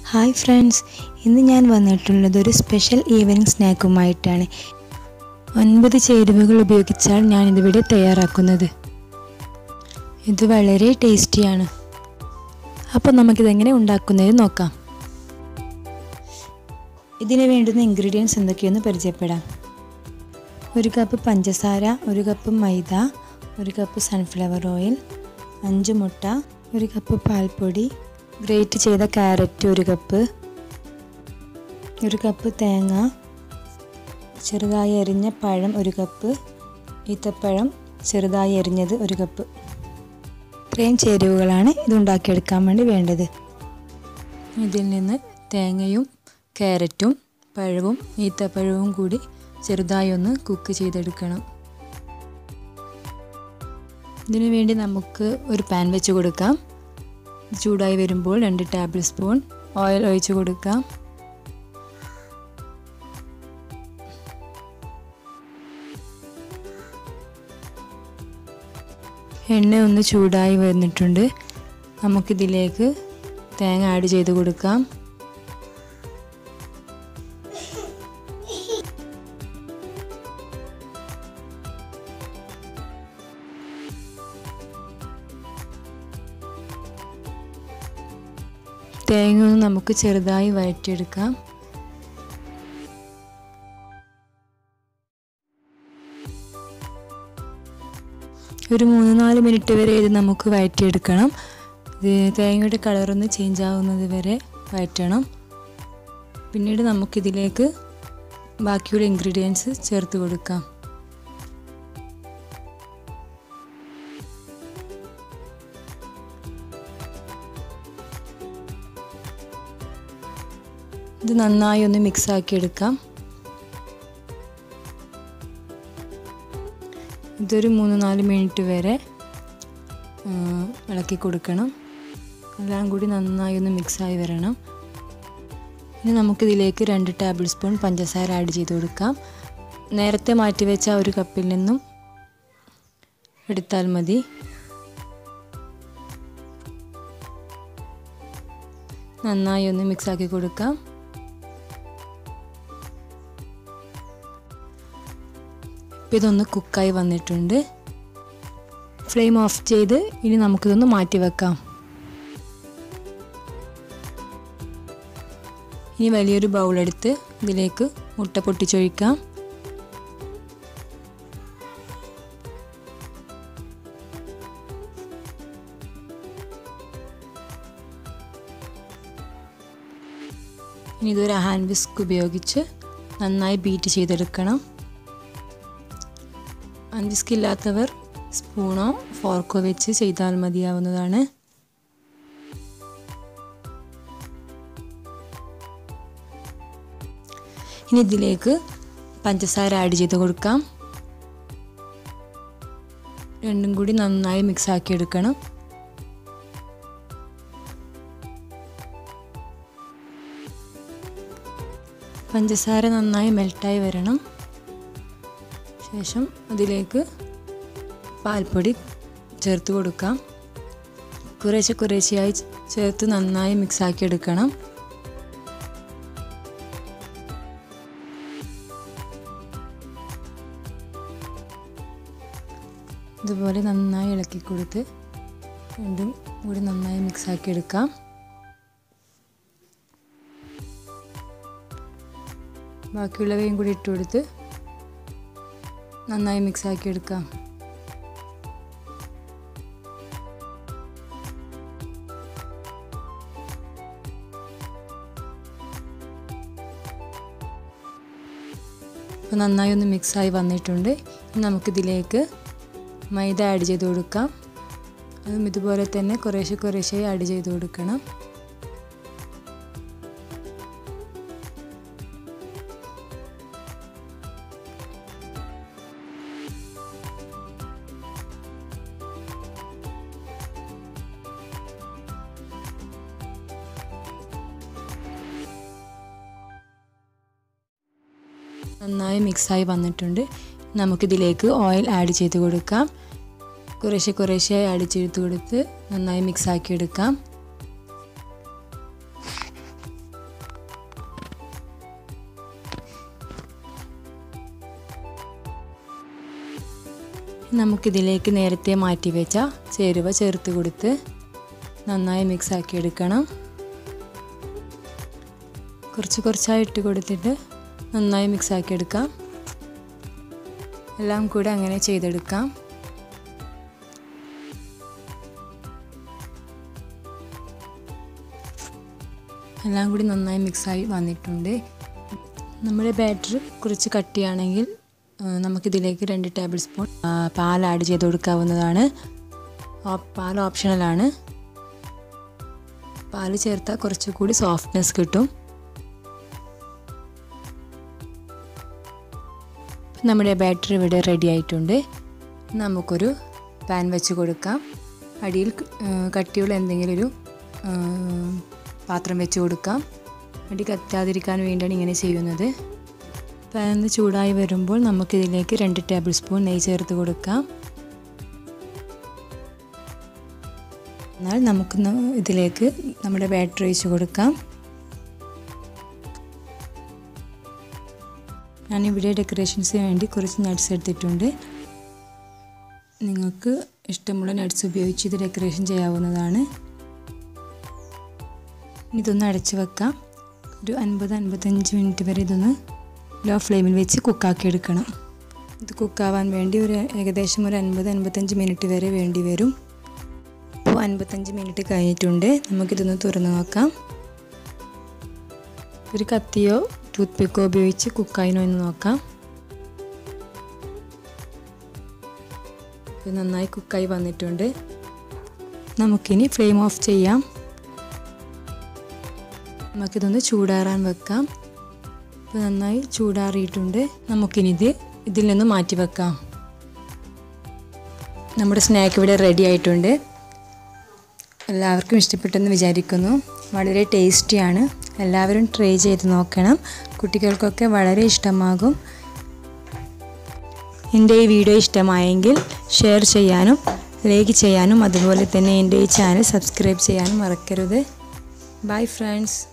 hi friends ഇന്ന് ഞാൻ വന്നിട്ടുള്ളത് ഒരു സ്പെഷ്യൽ ഈവനിങ് സ്നാക്കുമായിട്ടാണ് ഒൻപത് ചേരുവകൾ ഉപയോഗിച്ചാണ് ഞാൻ ഇതിവിടെ തയ്യാറാക്കുന്നത് ഇത് വളരെ ടേസ്റ്റിയാണ് അപ്പോൾ നമുക്കിതെങ്ങനെ ഉണ്ടാക്കുന്നത് നോക്കാം ഇതിന് വേണ്ടുന്ന ഇൻഗ്രീഡിയൻസ് എന്തൊക്കെയെന്ന് പരിചയപ്പെടാം ഒരു കപ്പ് പഞ്ചസാര ഒരു കപ്പ് മൈദ ഒരു കപ്പ് സൺഫ്ലവർ ഓയിൽ അഞ്ച് മുട്ട ഒരു കപ്പ് പാൽപ്പൊടി ഗ്രേറ്റ് ചെയ്ത ക്യാരറ്റ് ഒരു കപ്പ് ഒരു കപ്പ് തേങ്ങ ചെറുതായി അരിഞ്ഞ പഴം ഒരു കപ്പ് ഈത്തപ്പഴം ചെറുതായി അരിഞ്ഞത് ഒരു കപ്പ് ഇത്രയും ചേരുവകളാണ് ഇത് ഉണ്ടാക്കിയെടുക്കാൻ വേണ്ടി വേണ്ടത് ഇതിൽ നിന്ന് തേങ്ങയും ക്യാരറ്റും പഴവും ഈത്തപ്പഴവും കൂടി ചെറുതായി ഒന്ന് കുക്ക് ചെയ്തെടുക്കണം ഇതിനു വേണ്ടി നമുക്ക് ഒരു പാൻ വെച്ച് കൊടുക്കാം ചൂടായി വരുമ്പോൾ രണ്ട് ടേബിൾ സ്പൂൺ ഓയിൽ ഒഴിച്ച് കൊടുക്കാം എണ്ണ ഒന്ന് ചൂടായി വന്നിട്ടുണ്ട് നമുക്കിതിലേക്ക് തേങ്ങ ആഡ് ചെയ്ത് കൊടുക്കാം തേങ്ങ ഒന്ന് നമുക്ക് ചെറുതായി വഴറ്റിയെടുക്കാം ഒരു മൂന്ന് നാല് മിനിറ്റ് വരെ ഇത് നമുക്ക് വഴറ്റിയെടുക്കണം ഇത് തേങ്ങയുടെ കളറൊന്ന് ചേഞ്ച് ആവുന്നത് വരെ വഴറ്റണം പിന്നീട് നമുക്കിതിലേക്ക് ബാക്കിയുള്ള ഇൻഗ്രീഡിയൻസ് ചേർത്ത് കൊടുക്കാം ഇത് നന്നായി ഒന്ന് മിക്സ് ആക്കി എടുക്കാം ഇതൊരു മൂന്ന് നാല് മിനിറ്റ് വരെ ഇളക്കി കൊടുക്കണം എല്ലാം കൂടി നന്നായി ഒന്ന് മിക്സായി വരണം ഇനി നമുക്കിതിലേക്ക് രണ്ട് ടേബിൾ സ്പൂൺ പഞ്ചസാര ആഡ് ചെയ്ത് കൊടുക്കാം നേരത്തെ മാറ്റി വെച്ച ഒരു കപ്പിൽ നിന്നും എടുത്താൽ മതി നന്നായി ഒന്ന് മിക്സ് ആക്കി കൊടുക്കാം ഇപ്പം ഇതൊന്ന് കുക്കായി വന്നിട്ടുണ്ട് ഫ്ലെയിം ഓഫ് ചെയ്ത് ഇനി നമുക്കിതൊന്ന് മാറ്റി വെക്കാം ഇനി വലിയൊരു ബൗളെടുത്ത് ഇതിലേക്ക് മുട്ട പൊട്ടിച്ചൊഴിക്കാം ഇനി ഇതൊരു ഹാൻഡ് വിസ്ക് ഉപയോഗിച്ച് നന്നായി ബീറ്റ് ചെയ്തെടുക്കണം ഹാൻഡ് വിസ്ക് ഇല്ലാത്തവർ സ്പൂണോ ഫോർക്കോ വെച്ച് ചെയ്താൽ മതിയാവുന്നതാണ് ഇനി ഇതിലേക്ക് പഞ്ചസാര ആഡ് ചെയ്ത് കൊടുക്കാം രണ്ടും കൂടി നന്നായി മിക്സ് ആക്കി എടുക്കണം പഞ്ചസാര നന്നായി മെൽട്ടായി വരണം ശേഷം അതിലേക്ക് പാൽപ്പൊടി ചേർത്ത് കൊടുക്കാം കുറേശ്ശെ കുറേശ്ശെയായി ചേർത്ത് നന്നായി മിക്സാക്കി എടുക്കണം ഇതുപോലെ നന്നായി ഇളക്കി കൊടുത്ത് രണ്ടും കൂടി നന്നായി മിക്സാക്കി എടുക്കാം ബാക്കിയുള്ളവയും കൂടി ഇട്ട് കൊടുത്ത് നന്നായി മിക്സ് ആക്കി എടുക്കാം അപ്പോൾ നന്നായി ഒന്ന് മിക്സായി വന്നിട്ടുണ്ട് ഇനി നമുക്കിതിലേക്ക് മൈദ ആഡ് ചെയ്ത് കൊടുക്കാം അതും ഇതുപോലെ തന്നെ കുറേശ്ശെ കുറേശ്ശെ ആഡ് ചെയ്ത് കൊടുക്കണം നന്നായി മിക്സായി വന്നിട്ടുണ്ട് നമുക്കിതിലേക്ക് ഓയിൽ ആഡ് ചെയ്ത് കൊടുക്കാം കുറേശ്ശെ കുറേശ്ശെ ആഡ് ചെയ്ത് കൊടുത്ത് നന്നായി മിക്സാക്കി എടുക്കാം നമുക്കിതിലേക്ക് നേരത്തെ മാറ്റി വെച്ച ചേരുവ ചേർത്ത് കൊടുത്ത് നന്നായി മിക്സ് ആക്കി എടുക്കണം കുറച്ച് കുറച്ചായി ഇട്ട് കൊടുത്തിട്ട് നന്നായി മിക്സ് ആക്കി എടുക്കാം എല്ലാം കൂടെ അങ്ങനെ ചെയ്തെടുക്കാം എല്ലാം കൂടി നന്നായി മിക്സായി വന്നിട്ടുണ്ട് നമ്മുടെ ബാറ്റർ കുറച്ച് കട്ടിയാണെങ്കിൽ നമുക്കിതിലേക്ക് രണ്ട് ടേബിൾ സ്പൂൺ പാൽ ആഡ് ചെയ്ത് കൊടുക്കാവുന്നതാണ് പാൽ ഓപ്ഷണലാണ് പാൽ ചേർത്താൽ കുറച്ചുകൂടി സോഫ്റ്റ്നെസ് കിട്ടും നമ്മുടെ ബാറ്ററി ഇവിടെ റെഡി ആയിട്ടുണ്ട് നമുക്കൊരു പാൻ വെച്ച് കൊടുക്കാം അടിയിൽ കട്ടിയുള്ള എന്തെങ്കിലും ഒരു പാത്രം വെച്ച് കൊടുക്കാം അടി കത്താതിരിക്കാൻ വേണ്ടിയാണ് ഇങ്ങനെ ചെയ്യുന്നത് പാൻ ചൂടായി വരുമ്പോൾ നമുക്കിതിലേക്ക് രണ്ട് ടേബിൾ സ്പൂൺ നെയ്യ് ചേർത്ത് കൊടുക്കാം എന്നാൽ നമുക്ക് ഇതിലേക്ക് നമ്മുടെ ബാറ്ററി ഒഴിച്ച് കൊടുക്കാം ഞാനിവിടെ ഡെക്കറേഷൻസിന് വേണ്ടി കുറച്ച് നട്ട്സ് എടുത്തിട്ടുണ്ട് നിങ്ങൾക്ക് ഇഷ്ടമുള്ള നട്ട്സ് ഉപയോഗിച്ച് ഇത് ഡെക്കറേഷൻ ചെയ്യാവുന്നതാണ് ഇതൊന്ന് അടച്ച് വെക്കാം ഒരു അൻപത് അൻപത്തഞ്ച് മിനിറ്റ് വരെ ഇതൊന്ന് ലോ ഫ്ലെയിമിൽ വെച്ച് കുക്കാക്കി എടുക്കണം ഇത് കുക്കാവാൻ വേണ്ടി ഒരു ഏകദേശം ഒരു അൻപത് അൻപത്തഞ്ച് മിനിറ്റ് വരെ വേണ്ടി വരും ഇപ്പോൾ അൻപത്തഞ്ച് മിനിറ്റ് കഴിഞ്ഞിട്ടുണ്ട് നമുക്കിതൊന്ന് തുറന്ന് നോക്കാം ഒരു കത്തിയോ ടൂത്ത് പിക്കോ ഉപയോഗിച്ച് കുക്കായിനോ എന്ന് നോക്കാം ഇത് നന്നായി കുക്കായി വന്നിട്ടുണ്ട് നമുക്കിനി ഫ്ലെയിം ഓഫ് ചെയ്യാം നമുക്കിതൊന്ന് ചൂടാറാൻ വെക്കാം ഇപ്പോൾ നന്നായി ചൂടാറിയിട്ടുണ്ട് നമുക്കിനി ഇത് ഇതിൽ നിന്ന് മാറ്റി വെക്കാം നമ്മുടെ സ്നാക്ക് ഇവിടെ റെഡി ആയിട്ടുണ്ട് എല്ലാവർക്കും ഇഷ്ടപ്പെട്ടെന്ന് വിചാരിക്കുന്നു വളരെ ടേസ്റ്റിയാണ് എല്ലാവരും ട്രൈ ചെയ്ത് നോക്കണം കുട്ടികൾക്കൊക്കെ വളരെ ഇഷ്ടമാകും എൻ്റെ ഈ വീഡിയോ ഇഷ്ടമായെങ്കിൽ ഷെയർ ചെയ്യാനും ലൈക്ക് ചെയ്യാനും അതുപോലെ തന്നെ എൻ്റെ ഈ ചാനൽ സബ്സ്ക്രൈബ് ചെയ്യാനും മറക്കരുത് ബൈ ഫ്രണ്ട്സ്